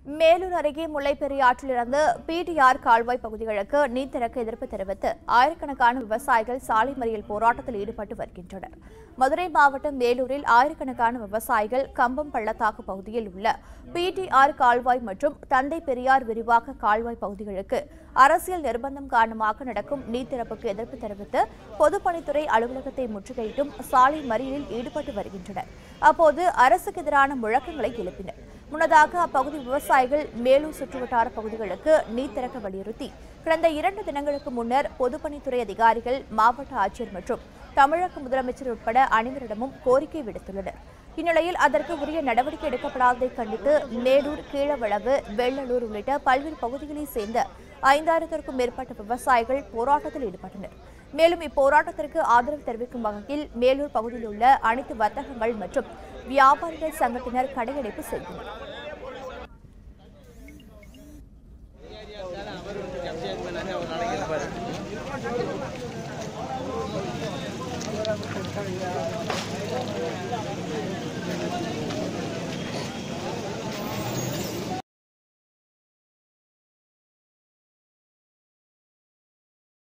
மேலூர் அருகே முல்லைப்பெரியாற்றிலிருந்து பிடிஆர் கால்வாய் பகுதிகளுக்கு நீர் திறக்க எதிர்ப்பு தெரிவித்து ஆயிரக்கணக்கான விவசாயிகள் சாலை மறியல் போராட்டத்தில் ஈடுபட்டு வருகின்றனர் மதுரை மாவட்டம் மேலூரில் ஆயிரக்கணக்கான விவசாயிகள் கம்பம் பள்ளத்தாக்கு பகுதியில் உள்ள பிடிஆர் கால்வாய் மற்றும் தந்தை பெரியார் விரிவாக்க கால்வாய் பகுதிகளுக்கு அரசியல் நிர்பந்தம் காரணமாக நடக்கும் நீர் திறப்புக்கு எதிர்ப்பு தெரிவித்து பொதுப்பணித்துறை அலுவலகத்தை முற்றுகையிட்டும் சாலை மறியலில் ஈடுபட்டு வருகின்றனர் அப்போது அரசுக்கு எதிரான முழக்கங்களை எழுப்பினர் முன்னதாக அப்பகுதி விவசாயிகள் மேலூர் சுற்றுவட்டார பகுதிகளுக்கு நீர் திறக்க வலியுறுத்தி கடந்த இரண்டு தினங்களுக்கு முன்னர் பொதுப்பணித்துறை அதிகாரிகள் மாவட்ட ஆட்சியர் மற்றும் தமிழக முதலமைச்சர் உட்பட அனைவரிடமும் கோரிக்கை விடுத்துள்ளனர் இந்நிலையில் அதற்கு உரிய நடவடிக்கை எடுக்கப்படாததை கண்டித்து மேலூர் கீழவளவு வெள்ளலூர் உள்ளிட்ட பல்வேறு பகுதிகளைச் சேர்ந்த ஐந்தாயிரத்திற்கும் மேற்பட்ட விவசாயிகள் போராட்டத்தில் ஈடுபட்டனர் மேலும் இப்போராட்டத்திற்கு ஆதரவு தெரிவிக்கும் வகையில் மேலூர் பகுதியில் உள்ள அனைத்து வர்த்தகங்கள் மற்றும் வியாபாரிகள் சங்கத்தினர் கடையடைப்பு செய்தனர்